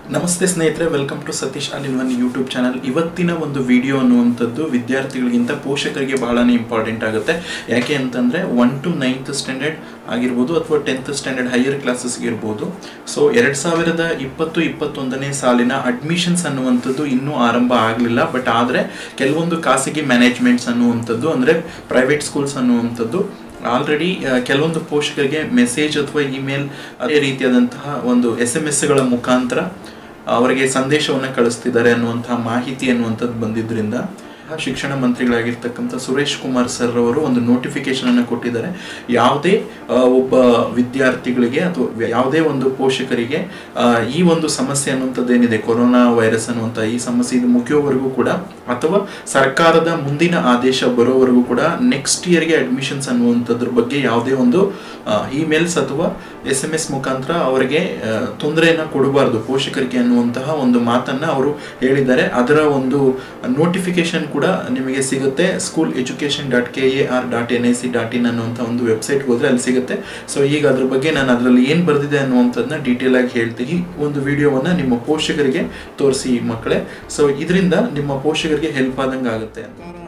ನಮಸ್ತೆ ಸ್ನೇಹಿತರೆ welcome to Satish ಅಲ್ ಇನ್ ಒನ್ ಯೂಟ್ಯೂಬ್ ಚಾನಲ್ ಇವತ್ತಿನ ಒಂದು ವಿಡಿಯೋ ಅನ್ನುವಂಥದ್ದು ವಿದ್ಯಾರ್ಥಿಗಳಿಗಿಂತ ಪೋಷಕರಿಗೆ ಬಹಳನೇ ಇಂಪಾರ್ಟೆಂಟ್ ಆಗುತ್ತೆ ಯಾಕೆ ಅಂತಂದರೆ ಒನ್ ಟು ನೈನ್ತ್ ಸ್ಟ್ಯಾಂಡರ್ಡ್ ಆಗಿರ್ಬೋದು ಅಥವಾ ಟೆಂತ್ ಸ್ಟ್ಯಾಂಡರ್ಡ್ ಹೈಯರ್ ಕ್ಲಾಸಸ್ಗೆ ಇರ್ಬೋದು ಸೊ ಎರಡು ಸಾವಿರದ ಇಪ್ಪತ್ತು ಇಪ್ಪತ್ತೊಂದನೇ ಸಾಲಿನ ಅಡ್ಮಿಷನ್ಸ್ ಅನ್ನುವಂಥದ್ದು ಇನ್ನೂ ಆರಂಭ ಆಗಲಿಲ್ಲ ಬಟ್ ಆದರೆ ಕೆಲವೊಂದು ಖಾಸಗಿ ಮ್ಯಾನೇಜ್ಮೆಂಟ್ಸ್ ಅನ್ನುವಂಥದ್ದು ಅಂದರೆ ಪ್ರೈವೇಟ್ ಸ್ಕೂಲ್ಸ್ ಅನ್ನುವಂಥದ್ದು ಆಲ್ರೆಡಿ ಕೆಲವೊಂದು ಪೋಷಕರಿಗೆ ಮೆಸೇಜ್ ಅಥವಾ ಇಮೇಲ್ ಅದೇ ರೀತಿಯಾದಂತಹ ಒಂದು ಎಸ್ ಎಮ್ ಎಸ್ಗಳ ಮುಖಾಂತರ ಅವರಿಗೆ ಸಂದೇಶವನ್ನು ಕಳಿಸ್ತಿದ್ದಾರೆ ಅನ್ನುವಂತಹ ಮಾಹಿತಿ ಅನ್ನುವಂಥದ್ದು ಬಂದಿದ್ದರಿಂದ ಶಿಕ್ಷಣ ಮಂತ್ರಿಗಳಾಗಿರ್ತಕ್ಕಂಥ ಸುರೇಶ್ ಕುಮಾರ್ ಸರ್ ಅವರು ಒಂದು ನೋಟಿಫಿಕೇಶನ್ ಅನ್ನು ಕೊಟ್ಟಿದ್ದಾರೆ ಯಾವುದೇ ಆ, ಒಬ್ಬ ವಿದ್ಯಾರ್ಥಿಗಳಿಗೆ ಅಥವಾ ಯಾವುದೇ ಒಂದು ಪೋಷಕರಿಗೆ ಆ, ಈ ಒಂದು ಸಮಸ್ಯೆ ಅನ್ನುವಂಥದ್ದು ಏನಿದೆ ಕೊರೋನಾ ವೈರಸ್ ಅನ್ನುವಂಥ ಈ ಸಮಸ್ಯೆ ಇದು ಮುಗಿಯೋವರೆಗೂ ಕೂಡ ಅಥವಾ ಸರ್ಕಾರದ ಮುಂದಿನ ಆದೇಶ ಬರೋವರೆಗೂ ಕೂಡ ನೆಕ್ಸ್ಟ್ ಇಯರ್ಗೆ ಅಡ್ಮಿಷನ್ಸ್ ಅನ್ನುವಂಥದ್ರ ಬಗ್ಗೆ ಯಾವುದೇ ಒಂದು ಇಮೇಲ್ಸ್ ಅಥವಾ ಎಸ್ ಎಮ್ ಎಸ್ ಮುಖಾಂತರ ಅವರಿಗೆ ತೊಂದರೆಯನ್ನು ಕೊಡಬಾರ್ದು ಪೋಷಕರಿಗೆ ಅನ್ನುವಂತಹ ಒಂದು ಮಾತನ್ನ ಅವರು ಹೇಳಿದ್ದಾರೆ ಅದರ ಒಂದು ನೋಟಿಫಿಕೇಶನ್ ಕೂಡ ನಿಮಗೆ ಸಿಗುತ್ತೆ school education dot K A R dot N I C dot in ಅನ್ನುವಂಥ ಒಂದು ವೆಬ್ಸೈಟ್ಗೆ ಹೋದ್ರೆ ಅಲ್ಲಿ ಸಿಗುತ್ತೆ ಸೊ ಈಗ ಅದ್ರ ಬಗ್ಗೆ ನಾನು ಅದರಲ್ಲಿ ಏನು ಬರೆದಿದೆ ಅನ್ನುವಂಥದ್ದನ್ನ ಡೀಟೇಲ್ ಆಗಿ ಹೇಳ್ತೀನಿ ಈ ಒಂದು ವಿಡಿಯೋವನ್ನ ನಿಮ್ಮ ಪೋಷಕರಿಗೆ ತೋರಿಸಿ ಮಕ್ಕಳೇ ಸೊ ಇದರಿಂದ ನಿಮ್ಮ ಪೋಷಕರಿಗೆ ಹೆಲ್ಪ್ ಆದಂಗೆ ಆಗುತ್ತೆ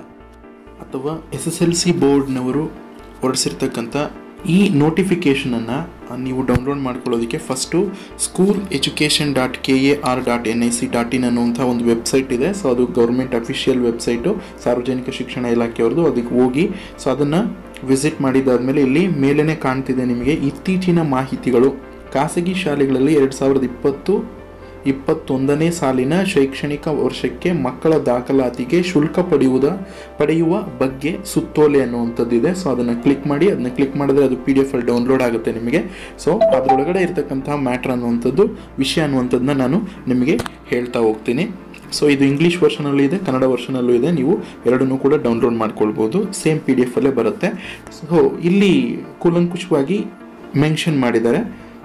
ಅಥವಾ ಎಸ್ ಎಸ್ ಎಲ್ ಸಿ ಬೋರ್ಡ್ನವರು ಹೊರಡಿಸಿರ್ತಕ್ಕಂಥ ಈ ನೋಟಿಫಿಕೇಷನನ್ನು ನೀವು ಡೌನ್ಲೋಡ್ ಮಾಡ್ಕೊಳ್ಳೋದಕ್ಕೆ first school education dot K A R dot N I C dot in ಅನ್ನುವಂಥ ಒಂದು ವೆಬ್ಸೈಟ್ ಇದೆ ಸೊ ಅದು ಗೌರ್ಮೆಂಟ್ ಅಫಿಷಿಯಲ್ ವೆಬ್ಸೈಟು ಸಾರ್ವಜನಿಕ ಶಿಕ್ಷಣ ಇಲಾಖೆಯವ್ರದ್ದು ಅದಕ್ಕೆ ಹೋಗಿ ಸೊ ಅದನ್ನು ವಿಸಿಟ್ ಮಾಡಿದಾದ್ಮೇಲೆ ಇಲ್ಲಿ ಮೇಲೇ ಕಾಣ್ತಿದೆ ನಿಮಗೆ ಇತ್ತೀಚಿನ ಮಾಹಿತಿಗಳು ಖಾಸಗಿ ಶಾಲೆಗಳಲ್ಲಿ ಎರಡು ಸಾವಿರದ ಇಪ್ಪತ್ತು ಇಪ್ಪತ್ತೊಂದನೇ ಸಾಲಿನ ಶೈಕ್ಷಣಿಕ ವರ್ಷಕ್ಕೆ ಮಕ್ಕಳ ದಾಖಲಾತಿಗೆ ಶುಲ್ಕ ಪಡೆಯುವುದ ಪಡೆಯುವ ಬಗ್ಗೆ ಸುತ್ತೋಲೆ ಅನ್ನುವಂಥದ್ದಿದೆ ಸೊ ಅದನ್ನು ಕ್ಲಿಕ್ ಮಾಡಿ ಅದನ್ನ ಕ್ಲಿಕ್ ಮಾಡಿದ್ರೆ ಅದು ಪಿ ಡಿ ಎಫ್ ಅಲ್ಲಿ ಡೌನ್ಲೋಡ್ ಆಗುತ್ತೆ ನಿಮಗೆ ಸೊ ಅದರೊಳಗಡೆ ಇರತಕ್ಕಂತಹ ಮ್ಯಾಟ್ರ್ ಅನ್ನುವಂಥದ್ದು ವಿಷಯ ಅನ್ನುವಂಥದ್ದನ್ನ ನಾನು ನಿಮಗೆ ಹೇಳ್ತಾ ಹೋಗ್ತೀನಿ ಸೊ ಇದು ಇಂಗ್ಲೀಷ್ ವರ್ಷನಲ್ಲೂ ಇದೆ ಕನ್ನಡ ವರ್ಷನಲ್ಲೂ ಇದೆ ನೀವು ಎರಡನ್ನೂ ಕೂಡ ಡೌನ್ಲೋಡ್ ಮಾಡ್ಕೊಳ್ಬೋದು ಸೇಮ್ ಪಿ ಡಿ ಎಫ್ ಅಲ್ಲೇ ಬರುತ್ತೆ ಸೊ ಇಲ್ಲಿ ಕೂಲಂಕುಷವಾಗಿ ಮೆನ್ಷನ್ ಮಾಡಿದ್ದಾರೆ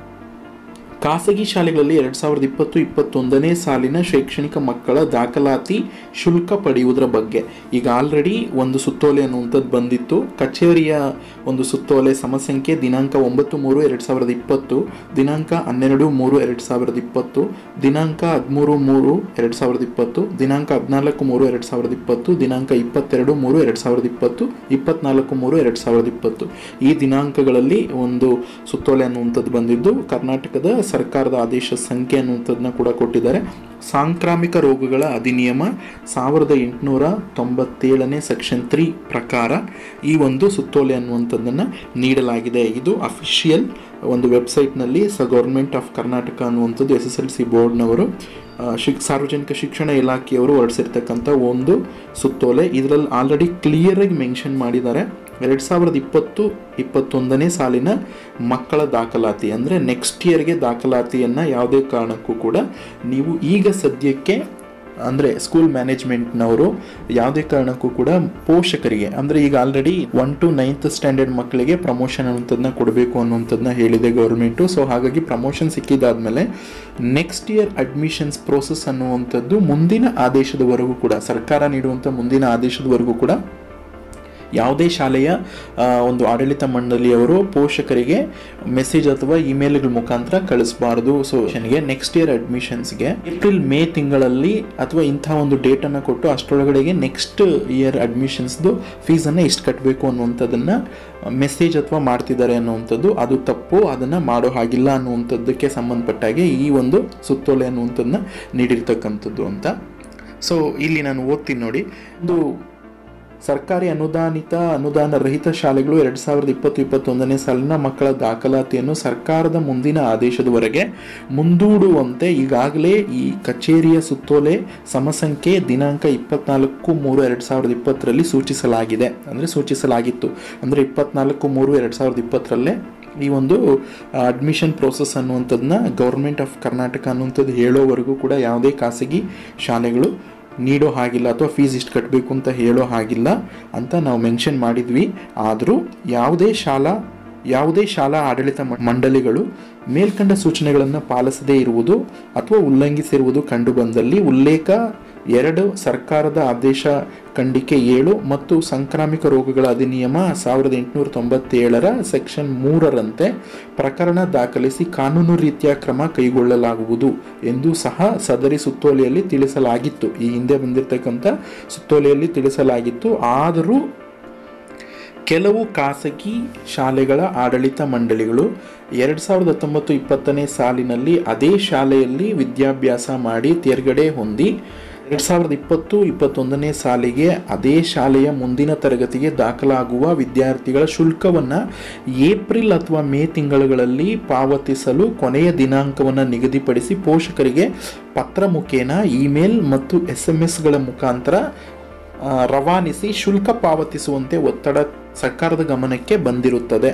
ಖಾಸಗಿ ಶಾಲೆಗಳಲ್ಲಿ ಎರಡು ಸಾವಿರದ ಇಪ್ಪತ್ತು ಇಪ್ಪತ್ತೊಂದನೇ ಸಾಲಿನ ಶೈಕ್ಷಣಿಕ ಮಕ್ಕಳ ದಾಖಲಾತಿ ಶುಲ್ಕ ಪಡೆಯುವುದರ ಬಗ್ಗೆ ಈಗ ಆಲ್ರೆಡಿ ಒಂದು ಸುತ್ತೋಲೆ ಅನ್ನುವಂಥದ್ದು ಬಂದಿತ್ತು ಕಚೇರಿಯ ಒಂದು ಸುತ್ತೋಲೆ ಸಮಸಂಖ್ಯೆ ದಿನಾಂಕ ಒಂಬತ್ತು ಮೂರು ಎರಡು ಸಾವಿರದ ಇಪ್ಪತ್ತು ದಿನಾಂಕ ಹನ್ನೆರಡು ಮೂರು ಎರಡು ಸಾವಿರದ ಇಪ್ಪತ್ತು ದಿನಾಂಕ ಹದಿಮೂರು ಮೂರು ಎರಡು ಸಾವಿರದ ಇಪ್ಪತ್ತು ದಿನಾಂಕ ಹದಿನಾಲ್ಕು ಮೂರು ಎರಡು ಸಾವಿರದ ಇಪ್ಪತ್ತು ದಿನಾಂಕ ಇಪ್ಪತ್ತೆರಡು ಮೂರು ಎರಡು ಸಾವಿರದ ಇಪ್ಪತ್ತು ಇಪ್ಪತ್ನಾಲ್ಕು ಮೂರು ಎರಡು ಸಾವಿರದ ಇಪ್ಪತ್ತು ಈ ದಿನಾಂಕಗಳಲ್ಲಿ ಒಂದು ಸುತ್ತೋಲೆ ಅನ್ನುವಂಥದ್ದು ಬಂದಿದ್ದು ಕರ್ನಾಟಕದ ಸರ್ಕಾರದ ಆದೇಶ ಸಂಖ್ಯೆ ಅನ್ನುವಂಥದ್ದನ್ನ ಕೂಡ ಕೊಟ್ಟಿದ್ದಾರೆ ಸಾಂಕ್ರಾಮಿಕ ರೋಗಗಳ ಅಧಿನಿಯಮ ಸಾವಿರದ ಎಂಟುನೂರ ತೊಂಬತ್ತೇಳನೇ ಸೆಕ್ಷನ್ ತ್ರೀ ಪ್ರಕಾರ ಈ ಒಂದು ಸುತ್ತೋಲೆ ಅನ್ನುವಂಥದ್ದನ್ನು ನೀಡಲಾಗಿದೆ ಇದು ಅಫಿಷಿಯಲ್ ಒಂದು ವೆಬ್ಸೈಟ್ನಲ್ಲಿ ಸ ಗೌರ್ಮೆಂಟ್ ಆಫ್ ಕರ್ನಾಟಕ ಅನ್ನುವಂಥದ್ದು ಎಸ್ ಎಸ್ ಎಲ್ ಸಿ ಬೋರ್ಡ್ನವರು ಆ, ಶಿಕ್ ಸಾರ್ವಜನಿಕ ಶಿಕ್ಷಣ ಇಲಾಖೆಯವರು ಹೊರಡಿಸಿರ್ತಕ್ಕಂಥ ಒಂದು ಸುತ್ತೋಲೆ ಇದರಲ್ಲಿ ಆಲ್ರೆಡಿ ಕ್ಲಿಯರಾಗಿ ಮೆನ್ಷನ್ ಮಾಡಿದ್ದಾರೆ ಎರಡು ಸಾವಿರದ ಇಪ್ಪತ್ತು ಇಪ್ಪತ್ತೊಂದನೇ ಸಾಲಿನ ಮಕ್ಕಳ ದಾಖಲಾತಿ ಅಂದರೆ ನೆಕ್ಸ್ಟ್ ಇಯರ್ಗೆ ದಾಖಲಾತಿಯನ್ನು ಯಾವುದೇ ಕಾರಣಕ್ಕೂ ಕೂಡ ನೀವು ಈಗ ಸದ್ಯಕ್ಕೆ ಅಂದರೆ ಸ್ಕೂಲ್ ಮ್ಯಾನೇಜ್ಮೆಂಟ್ನವರು ಯಾವುದೇ ಕಾರಣಕ್ಕೂ ಕೂಡ ಪೋಷಕರಿಗೆ ಅಂದರೆ ಈಗ already one to ninth standard ಮಕ್ಕಳಿಗೆ ಪ್ರಮೋಷನ್ ಅನ್ನುವಂಥದ್ದನ್ನ ಕೊಡಬೇಕು ಅನ್ನುವಂಥದ್ದನ್ನ ಹೇಳಿದೆ ಗೌರ್ಮೆಂಟು ಸೊ ಹಾಗಾಗಿ ಪ್ರಮೋಷನ್ ಸಿಕ್ಕಿದಾದ್ಮೇಲೆ ನೆಕ್ಸ್ಟ್ ಇಯರ್ ಅಡ್ಮಿಷನ್ಸ್ ಪ್ರೋಸೆಸ್ ಅನ್ನುವಂಥದ್ದು ಮುಂದಿನ ಆದೇಶದವರೆಗೂ ಕೂಡ ಸರ್ಕಾರ ನೀಡುವಂಥ ಮುಂದಿನ ಆದೇಶದವರೆಗೂ ಕೂಡ ಯಾವುದೇ ಶಾಲೆಯ ಆ, ಒಂದು ಆಡಳಿತ ಮಂಡಳಿಯವರು ಪೋಷಕರಿಗೆ ಮೆಸೇಜ್ ಅಥವಾ ಇಮೇಲ್ಗಳ ಮುಖಾಂತರ ಕಳಿಸಬಾರ್ದು ಸೊ ಗೆ ನೆಕ್ಸ್ಟ್ ಇಯರ್ ಅಡ್ಮಿಷನ್ಸ್ಗೆ ಏಪ್ರಿಲ್ ಮೇ ತಿಂಗಳಲ್ಲಿ ಅಥವಾ ಇಂಥ ಒಂದು ಡೇಟನ್ನು ಕೊಟ್ಟು ಅಷ್ಟರೊಳಗಡೆಗೆ ನೆಕ್ಸ್ಟ್ ಇಯರ್ ಅಡ್ಮಿಷನ್ಸ್ದು ಫೀಸನ್ನು ಇಷ್ಟು ಕಟ್ಟಬೇಕು ಅನ್ನುವಂಥದ್ದನ್ನು ಮೆಸೇಜ್ ಅಥವಾ ಮಾಡ್ತಿದ್ದಾರೆ ಅನ್ನುವಂಥದ್ದು ಅದು ತಪ್ಪು ಅದನ್ನು ಮಾಡೋ ಹಾಗಿಲ್ಲ ಅನ್ನುವಂಥದ್ದಕ್ಕೆ ಸಂಬಂಧಪಟ್ಟಾಗೆ ಈ ಒಂದು ಸುತ್ತೋಲೆ ಅನ್ನುವಂಥದ್ದನ್ನ ನೀಡಿರ್ತಕ್ಕಂಥದ್ದು ಅಂತ ಸೊ ಇಲ್ಲಿ ನಾನು ಓದ್ತೀನಿ ನೋಡಿ ಒಂದು ಸರ್ಕಾರಿ ಅನುದಾನಿತ ಅನುದಾನ ರಹಿತ ಶಾಲೆಗಳು ಎರಡು ಸಾವಿರದ ಇಪ್ಪತ್ತು ಇಪ್ಪತ್ತೊಂದನೇ ಸಾಲಿನ ಮಕ್ಕಳ ದಾಖಲಾತಿಯನ್ನು ಸರ್ಕಾರದ ಮುಂದಿನ ಆದೇಶದವರೆಗೆ ಮುಂದೂಡುವಂತೆ ಈಗಾಗಲೇ ಈ ಕಚೇರಿಯ ಸುತ್ತೋಲೆ ಸಮಸಂಖ್ಯೆ ದಿನಾಂಕ ಇಪ್ಪತ್ನಾಲ್ಕು ಮೂರು ಎರಡು ಸಾವಿರದ ಇಪ್ಪತ್ತರಲ್ಲಿ ಸೂಚಿಸಲಾಗಿದೆ ಅಂದರೆ ಸೂಚಿಸಲಾಗಿತ್ತು ಅಂದರೆ ಇಪ್ಪತ್ನಾಲ್ಕು ಮೂರು ಎರಡು ಸಾವಿರದ ಇಪ್ಪತ್ತರಲ್ಲೇ ಈ ಒಂದು ಅಡ್ಮಿಷನ್ ಪ್ರೋಸೆಸ್ ಅನ್ನುವಂಥದ್ದನ್ನ ಗೌರ್ಮೆಂಟ್ ಆಫ್ ಕರ್ನಾಟಕ ಅನ್ನುವಂಥದ್ದು ಹೇಳೋವರೆಗೂ ಕೂಡ ಯಾವುದೇ ಖಾಸಗಿ ಶಾಲೆಗಳು ನೀಡೋ ಹಾಗಿಲ್ಲ ಅಥವಾ ಫೀಸ್ ಇಷ್ಟು ಕಟ್ಟಬೇಕು ಅಂತ ಹೇಳೋ ಹಾಗಿಲ್ಲ ಅಂತ ನಾವು ಮೆನ್ಷನ್ ಮಾಡಿದ್ವಿ ಆದರೂ ಯಾವುದೇ ಶಾಲಾ ಯಾವುದೇ ಶಾಲಾ ಆಡಳಿತ ಮ- ಮಂಡಳಿಗಳು ಮೇಲ್ಕಂಡ ಸೂಚನೆಗಳನ್ನು ಪಾಲಿಸದೇ ಇರುವುದು ಅಥವಾ ಉಲ್ಲಂಘಿಸಿರುವುದು ಕಂಡುಬಂದಲ್ಲಿ ಉಲ್ಲೇಖ ಎರಡು ಸರ್ಕಾರದ ಆದೇಶ ಖಂಡಿಕೆ ಏಳು ಮತ್ತು ಸಾಂಕ್ರಾಮಿಕ ರೋಗಗಳ ಅಧಿನಿಯಮ ಸಾವಿರದ ಎಂಟುನೂರ ತೊಂಬತ್ತೇಳರ ಸೆಕ್ಷನ್ ಮೂರರಂತೆ ಪ್ರಕರಣ ದಾಖಲಿಸಿ ಕಾನೂನು ರೀತಿಯ ಕ್ರಮ ಕೈಗೊಳ್ಳಲಾಗುವುದು ಎಂದು ಸಹ ಸದರಿ ಸುತ್ತೋಲೆಯಲ್ಲಿ ತಿಳಿಸಲಾಗಿತ್ತು ಈ ಹಿಂದೆ ಬಂದಿರತಕ್ಕಂಥ ಸುತ್ತೋಲೆಯಲ್ಲಿ ತಿಳಿಸಲಾಗಿತ್ತು ಆದರೂ ಕೆಲವು ಖಾಸಗಿ ಶಾಲೆಗಳ ಆಡಳಿತ ಮಂಡಳಿಗಳು ಎರಡು ಸಾವಿರದ ಹತ್ತೊಂಬತ್ತು ಇಪ್ಪತ್ತನೇ ಸಾಲಿನಲ್ಲಿ ಅದೇ ಶಾಲೆಯಲ್ಲಿ ವಿದ್ಯಾಭ್ಯಾಸ ಮಾಡಿ ತೇರ್ಗಡೆ ಹೊಂದಿ ಎರಡು ಸಾವಿರದ ಇಪ್ಪತ್ತು ಇಪ್ಪತ್ತೊಂದನೇ ಸಾಲಿಗೆ ಅದೇ ಶಾಲೆಯ ಮುಂದಿನ ತರಗತಿಗೆ ದಾಖಲಾಗುವ ವಿದ್ಯಾರ್ಥಿಗಳ ಶುಲ್ಕವನ್ನು ಏಪ್ರಿಲ್ ಅಥವಾ ಮೇ ತಿಂಗಳುಗಳಲ್ಲಿ ಪಾವತಿಸಲು ಕೊನೆಯ ದಿನಾಂಕವನ್ನು ನಿಗದಿಪಡಿಸಿ ಪೋಷಕರಿಗೆ ಪತ್ರ ಮುಖೇನ ಇಮೇಲ್ ಮತ್ತು ಎಸ್ ಎಂ ಎಸ್ಗಳ ಮುಖಾಂತರ ಆ, ರವಾನಿಸಿ ಶುಲ್ಕ ಪಾವತಿಸುವಂತೆ ಒತ್ತಡ ಸರ್ಕಾರದ ಗಮನಕ್ಕೆ ಬಂದಿರುತ್ತದೆ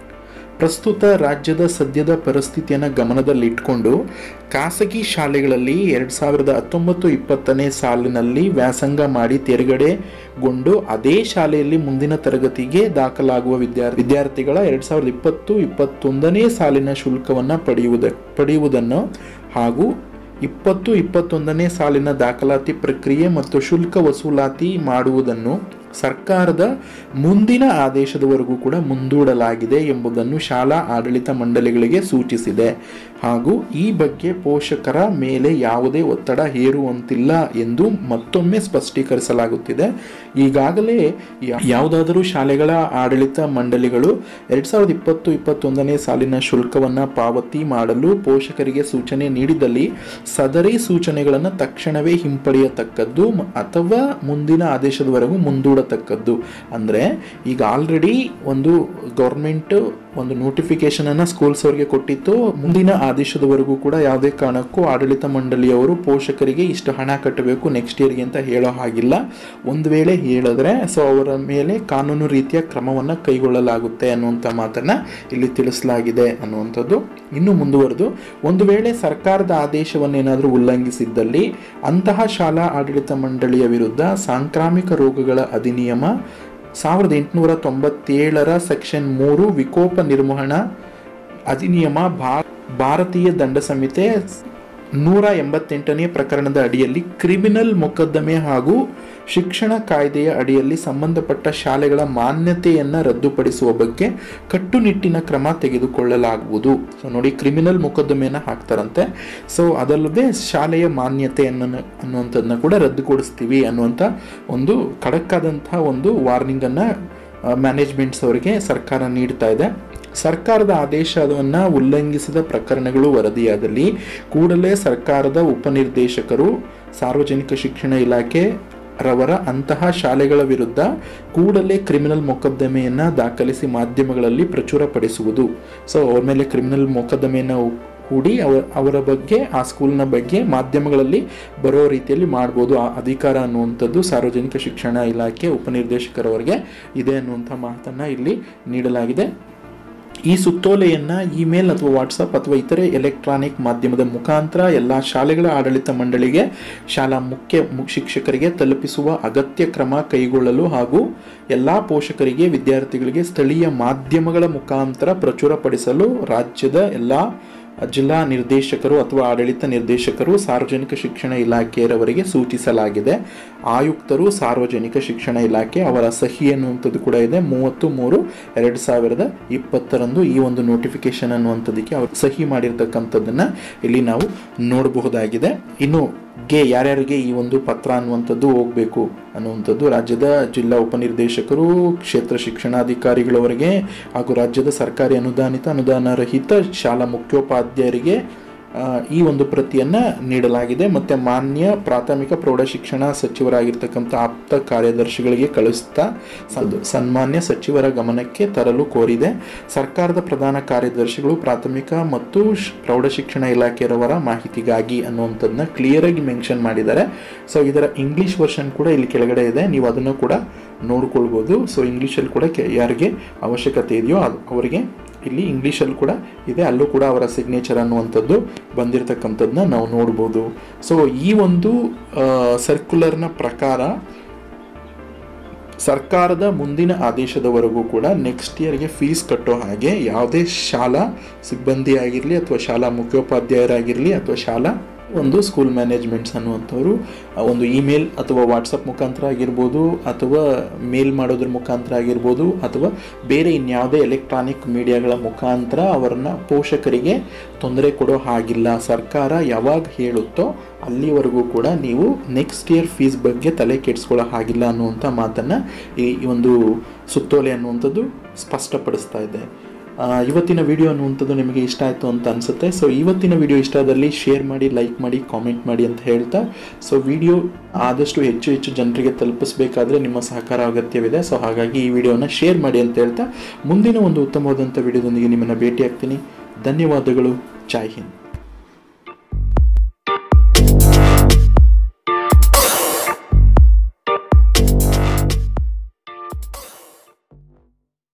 ಪ್ರಸ್ತುತ ರಾಜ್ಯದ ಸದ್ಯದ ಪರಿಸ್ಥಿತಿಯನ್ನು ಗಮನದಲ್ಲಿಟ್ಕೊಂಡು ಖಾಸಗಿ ಶಾಲೆಗಳಲ್ಲಿ ಎರಡು ಸಾವಿರದ ಹತ್ತೊಂಬತ್ತು ಇಪ್ಪತ್ತನೇ ಸಾಲಿನಲ್ಲಿ ವ್ಯಾಸಂಗ ಮಾಡಿ ತೆರಗಡೆಗೊಂಡು ಅದೇ ಶಾಲೆಯಲ್ಲಿ ಮುಂದಿನ ತರಗತಿಗೆ ದಾಖಲಾಗುವ ವಿದ್ಯಾರ್ಥಿ ವಿದ್ಯಾರ್ಥಿಗಳ ಎರಡು ಸಾವಿರದ ಇಪ್ಪತ್ತು ಇಪ್ಪತ್ತೊಂದನೇ ಸಾಲಿನ ಶುಲ್ಕವನ್ನು ಪಡೆಯುವುದ ಪಡೆಯುವುದನ್ನು ಹಾಗೂ ಇಪ್ಪತ್ತು ಇಪ್ಪತ್ತೊಂದನೇ ಸಾಲಿನ ದಾಖಲಾತಿ ಪ್ರಕ್ರಿಯೆ ಮತ್ತು ಶುಲ್ಕ ವಸೂಲಾತಿ ಮಾಡುವುದನ್ನು ಸರ್ಕಾರದ ಮುಂದಿನ ಆದೇಶದವರೆಗೂ ಕೂಡ ಮುಂದೂಡಲಾಗಿದೆ ಎಂಬುದನ್ನು ಶಾಲಾ ಆಡಳಿತ ಮಂಡಳಿಗಳಿಗೆ ಸೂಚಿಸಿದೆ ಹಾಗೂ ಈ ಬಗ್ಗೆ ಪೋಷಕರ ಮೇಲೆ ಯಾವುದೇ ಒತ್ತಡ ಹೇರುವಂತಿಲ್ಲ ಎಂದು ಮತ್ತೊಮ್ಮೆ ಸ್ಪಷ್ಟೀಕರಿಸಲಾಗುತ್ತಿದೆ ಈಗಾಗಲೇ ಯಾ- ಯಾವುದಾದರೂ ಶಾಲೆಗಳ ಆಡಳಿತ ಮಂಡಳಿಗಳು ಎರಡು ಸಾವಿರದ ಇಪ್ಪತ್ತು ಇಪ್ಪತ್ತೊಂದನೇ ಸಾಲಿನ ಶುಲ್ಕವನ್ನು ಪಾವತಿ ಮಾಡಲು ಪೋಷಕರಿಗೆ ಸೂಚನೆ ನೀಡಿದಲ್ಲಿ ಸದರಿ ಸೂಚನೆಗಳನ್ನು ತಕ್ಷಣವೇ ಹಿಂಪಡೆಯತಕ್ಕದ್ದು ಮ- ಅಥವಾ ಮುಂದಿನ ಆದೇಶದವರೆಗೂ ಮುಂದೂಡತಕ್ಕದ್ದು ಅಂದರೆ ಈಗ ಆಲ್ರೆಡಿ ಒಂದು ಗೌರ್ಮೆಂಟ್ ಒಂದು ನೋಟಿಫಿಕೇಶನ್ ಅನ್ನ ಸ್ಕೂಲ್ಸ್ ಅವರಿಗೆ ಕೊಟ್ಟಿತ್ತು ಮುಂದಿನ ಆದೇಶದವರೆಗೂ ಕೂಡ ಯಾವುದೇ ಕಾರಣಕ್ಕೂ ಆಡಳಿತ ಮಂಡಳಿಯವರು ಪೋಷಕರಿಗೆ ಇಷ್ಟು ಹಣ ಕಟ್ಟಬೇಕು ನೆಕ್ಸ್ಟ್ ಇಯರ್ಗೆ ಅಂತ ಹೇಳೋ ಹಾಗಿಲ್ಲ ಒಂದು ವೇಳೆ ಹೇಳಿದ್ರೆ ಸೊ ಅವರ ಮೇಲೆ ಕಾನೂನು ರೀತಿಯ ಕ್ರಮವನ್ನು ಕೈಗೊಳ್ಳಲಾಗುತ್ತೆ ಅನ್ನುವಂಥ ಮಾತನ್ನ ಇಲ್ಲಿ ತಿಳಿಸಲಾಗಿದೆ ಅನ್ನುವಂಥದ್ದು ಇನ್ನು ಮುಂದುವರೆದು ಒಂದು ವೇಳೆ ಸರ್ಕಾರದ ಆದೇಶವನ್ನೇನಾದರೂ ಉಲ್ಲಂಘಿಸಿದ್ದಲ್ಲಿ ಅಂತಹ ಶಾಲಾ ಆಡಳಿತ ಮಂಡಳಿಯ ವಿರುದ್ಧ ಸಾಂಕ್ರಾಮಿಕ ರೋಗಗಳ ಅಧಿನಿಯಮ ಸಾವಿರದ ಎಂಟುನೂರ ತೊಂಬತ್ತೇಳರ ಸೆಕ್ಷನ್ ಮೂರು ವಿಕೋಪ ನಿರ್ವಹಣಾ ಅಧಿನಿಯಮ ಭಾ ಭಾರತೀಯ ದಂಡ ಸಂಹಿತೆ ನೂರ ಎಂಬತ್ತೆಂಟನೇ ಪ್ರಕರಣದ ಅಡಿಯಲ್ಲಿ ಕ್ರಿಮಿನಲ್ ಮೊಕದ್ದಮೆ ಹಾಗೂ ಶಿಕ್ಷಣ ಕಾಯ್ದೆಯ ಅಡಿಯಲ್ಲಿ ಸಂಬಂಧಪಟ್ಟ ಶಾಲೆಗಳ ಮಾನ್ಯತೆಯನ್ನು ರದ್ದುಪಡಿಸುವ ಬಗ್ಗೆ ಕಟ್ಟುನಿಟ್ಟಿನ ಕ್ರಮ ತೆಗೆದುಕೊಳ್ಳಲಾಗುವುದು ಸೊ ನೋಡಿ ಕ್ರಿಮಿನಲ್ ಮೊಕದ್ದಮೆಯನ್ನು ಹಾಕ್ತಾರಂತೆ ಸೊ ಅದಲ್ಲದೆ ಶಾಲೆಯ ಮಾನ್ಯತೆಯನ್ನು ಅನ್ನುವಂಥದ್ದನ್ನ ಕೂಡ ರದ್ದುಗೊಳಿಸ್ತೀವಿ ಅನ್ನುವಂಥ ಒಂದು ಖಡಕ್ಕಾದಂತಹ ಒಂದು ವಾರ್ನಿಂಗನ್ನು ಮ್ಯಾನೇಜ್ಮೆಂಟ್ಸ್ ಅವರಿಗೆ ಸರ್ಕಾರ ನೀಡ್ತಾ ಇದೆ ಸರ್ಕಾರದ ಆದೇಶವನ್ನು ಉಲ್ಲಂಘಿಸಿದ ಪ್ರಕರಣಗಳು ವರದಿಯಾದಲ್ಲಿ ಕೂಡಲೇ ಸರ್ಕಾರದ ಉಪನಿರ್ದೇಶಕರು ಸಾರ್ವಜನಿಕ ಶಿಕ್ಷಣ ಇಲಾಖೆ ರವರ ಅಂತಹ ಶಾಲೆಗಳ ವಿರುದ್ಧ ಕೂಡಲೇ ಕ್ರಿಮಿನಲ್ ಮೊಕದ್ದಮೆಯನ್ನು ದಾಖಲಿಸಿ ಮಾಧ್ಯಮಗಳಲ್ಲಿ ಪ್ರಚುರಪಡಿಸುವುದು ಸೊ ಅವ್ರ ಮೇಲೆ ಕ್ರಿಮಿನಲ್ ಮೊಕದ್ದಮೆಯನ್ನು ಹೂಡಿ ಅವ ಅವರ ಬಗ್ಗೆ ಆ ಸ್ಕೂಲ್ನ ಬಗ್ಗೆ ಮಾಧ್ಯಮಗಳಲ್ಲಿ ಬರೋ ರೀತಿಯಲ್ಲಿ ಮಾಡ್ಬೋದು ಆ ಅಧಿಕಾರ ಅನ್ನುವಂಥದ್ದು ಸಾರ್ವಜನಿಕ ಶಿಕ್ಷಣ ಇಲಾಖೆ ಉಪನಿರ್ದೇಶಕರವರಿಗೆ ಇದೆ ಅನ್ನುವಂಥ ಮಾತನ್ನು ಇಲ್ಲಿ ನೀಡಲಾಗಿದೆ ಈ ಸುತ್ತೋಲೆಯನ್ನು ಇಮೇಲ್ ಅಥವಾ ವಾಟ್ಸಪ್ ಅಥವಾ ಇತರೆ ಎಲೆಕ್ಟ್ರಾನಿಕ್ ಮಾಧ್ಯಮದ ಮುಖಾಂತರ ಎಲ್ಲ ಶಾಲೆಗಳ ಆಡಳಿತ ಮಂಡಳಿಗೆ ಶಾಲಾ ಮುಖ್ಯ ಮು- ಶಿಕ್ಷಕರಿಗೆ ತಲುಪಿಸುವ ಅಗತ್ಯ ಕ್ರಮ ಕೈಗೊಳ್ಳಲು ಹಾಗೂ ಎಲ್ಲ ಪೋಷಕರಿಗೆ ವಿದ್ಯಾರ್ಥಿಗಳಿಗೆ ಸ್ಥಳೀಯ ಮಾಧ್ಯಮಗಳ ಮುಖಾಂತರ ಪ್ರಚುರಪಡಿಸಲು ರಾಜ್ಯದ ಎಲ್ಲ ಜಿಲ್ಲಾ ನಿರ್ದೇಶಕರು ಅಥವಾ ಆಡಳಿತ ನಿರ್ದೇಶಕರು ಸಾರ್ವಜನಿಕ ಶಿಕ್ಷಣ ಇಲಾಖೆಯವರಿಗೆ ಸೂಚಿಸಲಾಗಿದೆ ಆಯುಕ್ತರು ಸಾರ್ವಜನಿಕ ಶಿಕ್ಷಣ ಇಲಾಖೆ ಅವರ ಸಹಿ ಅನ್ನುವಂಥದ್ದು ಕೂಡ ಇದೆ ಮೂವತ್ತು ಮೂರು ಎರಡು ಸಾವಿರದ ಇಪ್ಪತ್ತರಂದು ಈ ಒಂದು ನೋಟಿಫಿಕೇಶನ್ ಅನ್ನುವಂಥದ್ದಕ್ಕೆ ಅವರು ಸಹಿ ಮಾಡಿರ್ತಕ್ಕಂಥದ್ದನ್ನ ಇಲ್ಲಿ ನಾವು ನೋಡಬಹುದಾಗಿದೆ ಇನ್ನು ಗೆ ಯಾರ್ಯಾರಿಗೆ ಈ ಒಂದು ಪತ್ರ ಅನ್ನುವಂಥದ್ದು ಹೋಗಬೇಕು ಅನ್ನುವಂಥದ್ದು ರಾಜ್ಯದ ಜಿಲ್ಲಾ ಉಪನಿರ್ದೇಶಕರು ಕ್ಷೇತ್ರ ಶಿಕ್ಷಣಾಧಿಕಾರಿಗಳವರೆಗೆ ಹಾಗೂ ರಾಜ್ಯದ ಸರ್ಕಾರಿ ಅನುದಾನಿತ ಅನುದಾನ ರಹಿತ ಶಾಲಾ ಮುಖ್ಯೋಪಾಧ್ಯಾಯರಿಗೆ ಆ, ಈ ಒಂದು ಪ್ರತಿಯನ್ನು ನೀಡಲಾಗಿದೆ ಮತ್ತು ಮಾನ್ಯ ಪ್ರಾಥಮಿಕ ಪ್ರೌಢಶಿಕ್ಷಣ ಸಚಿವರಾಗಿರ್ತಕ್ಕಂಥ ಆಪ್ತ ಕಾರ್ಯದರ್ಶಿಗಳಿಗೆ ಕಳಿಸ್ತಾ ಸದ್- ಸನ್ಮಾನ್ಯ ಸಚಿವರ ಗಮನಕ್ಕೆ ತರಲು ಕೋರಿದೆ ಸರ್ಕಾರದ ಪ್ರಧಾನ ಕಾರ್ಯದರ್ಶಿಗಳು ಪ್ರಾಥಮಿಕ ಮತ್ತು ಶ್- ಪ್ರೌಢಶಿಕ್ಷಣ ಇಲಾಖೆಯವರ ಮಾಹಿತಿಗಾಗಿ ಅನ್ನುವಂಥದ್ದನ್ನ ಕ್ಲಿಯರಾಗಿ ಮೆನ್ಷನ್ ಮಾಡಿದ್ದಾರೆ ಸೊ ಇದರ ಇಂಗ್ಲಿಷ್ ವರ್ಷನ್ ಕೂಡ ಇಲ್ಲಿ ಕೆಳಗಡೆ ಇದೆ ನೀವು ಅದನ್ನು ಕೂಡ ನೋಡ್ಕೊಳ್ಬೋದು ಸೊ ಇಂಗ್ಲೀಷಲ್ಲಿ ಕೂಡ ಕೆ ಯಾರಿಗೆ ಅವಶ್ಯಕತೆ ಇದೆಯೋ ಅದು ಅವರಿಗೆ ಇಲ್ಲಿ ಇಂಗ್ಲೀಷಲ್ಲಿ ಕೂಡ ಇದೆ ಅಲ್ಲೂ ಕೂಡ ಅವರ ಸಿಗ್ನೇಚರ್ ಅನ್ನುವಂಥದ್ದು ಬಂದಿರತಕ್ಕಂಥದ್ದನ್ನ ನಾವು ನೋಡ್ಬೋದು ಸೊ ಈ ಒಂದು ಸರ್ಕ್ಯುಲರ್ನ ಪ್ರಕಾರ ಸರ್ಕಾರದ ಮುಂದಿನ ಆದೇಶದವರೆಗೂ ಕೂಡ ನೆಕ್ಸ್ಟ್ ಇಯರ್ಗೆ ಫೀಸ್ ಕಟ್ಟೋ ಹಾಗೆ ಯಾವುದೇ ಶಾಲಾ ಸಿಬ್ಬಂದಿ ಆಗಿರಲಿ ಅಥವಾ ಶಾಲಾ ಮುಖ್ಯೋಪಾಧ್ಯಾಯರಾಗಿರಲಿ ಅಥವಾ ಶಾಲಾ ಒಂದು ಸ್ಕೂಲ್ ಮ್ಯಾನೇಜ್ಮೆಂಟ್ಸ್ ಅನ್ನುವಂಥವ್ರು ಆ, ಒಂದು ಇಮೇಲ್ ಅಥವಾ ವಾಟ್ಸಪ್ ಮುಖಾಂತರ ಆಗಿರ್ಬೋದು ಅಥವಾ ಮೇಲ್ ಮಾಡೋದ್ರ ಮುಖಾಂತರ ಆಗಿರ್ಬೋದು ಅಥವಾ ಬೇರೆ ಇನ್ಯಾವುದೇ ಎಲೆಕ್ಟ್ರಾನಿಕ್ ಮೀಡಿಯಾಗಳ ಮುಖಾಂತರ ಅವರನ್ನ ಪೋಷಕರಿಗೆ ತೊಂದರೆ ಕೊಡೋ ಹಾಗಿಲ್ಲ ಸರ್ಕಾರ ಯಾವಾಗ ಹೇಳುತ್ತೋ ಅಲ್ಲಿವರೆಗೂ ಕೂಡ ನೀವು ನೆಕ್ಸ್ಟ್ ಇಯರ್ ಫೀಸ್ ಬಗ್ಗೆ ತಲೆ ಕೆಡಿಸ್ಕೊಳ್ಳೋ ಹಾಗಿಲ್ಲ ಅನ್ನುವಂಥ ಮಾತನ್ನು ಈ ಈ ಒಂದು ಸುತ್ತೋಲೆ ಅನ್ನುವಂಥದ್ದು ಸ್ಪಷ್ಟಪಡಿಸ್ತಾ ಇದೆ ಆ, ಇವತ್ತಿನ ವಿಡಿಯೋ ಅನ್ನುವಂಥದ್ದು ನಿಮಗೆ ಇಷ್ಟ ಆಯಿತು ಅಂತ ಅನಿಸುತ್ತೆ ಸೊ ಇವತ್ತಿನ ವಿಡಿಯೋ ಇಷ್ಟ ಆದಲ್ಲಿ ಶೇರ್ ಮಾಡಿ ಲೈಕ್ ಮಾಡಿ ಕಾಮೆಂಟ್ ಮಾಡಿ ಅಂತ ಹೇಳ್ತಾ ಸೊ ವಿಡಿಯೋ ಆದಷ್ಟು ಹೆಚ್ಚು ಹೆಚ್ಚು ಜನರಿಗೆ ತಲುಪಿಸಬೇಕಾದ್ರೆ ನಿಮ್ಮ ಸಹಕಾರ ಅಗತ್ಯವಿದೆ ಸೊ ಹಾಗಾಗಿ ಈ ವಿಡಿಯೋನ ಶೇರ್ ಮಾಡಿ ಅಂತ ಹೇಳ್ತಾ ಮುಂದಿನ ಒಂದು ಉತ್ತಮವಾದಂಥ ವಿಡಿಯೋದೊಂದಿಗೆ ನಿಮ್ಮನ್ನು ಭೇಟಿ ಆಗ್ತೀನಿ ಧನ್ಯವಾದಗಳು ಜೈ ಹಿಂದ್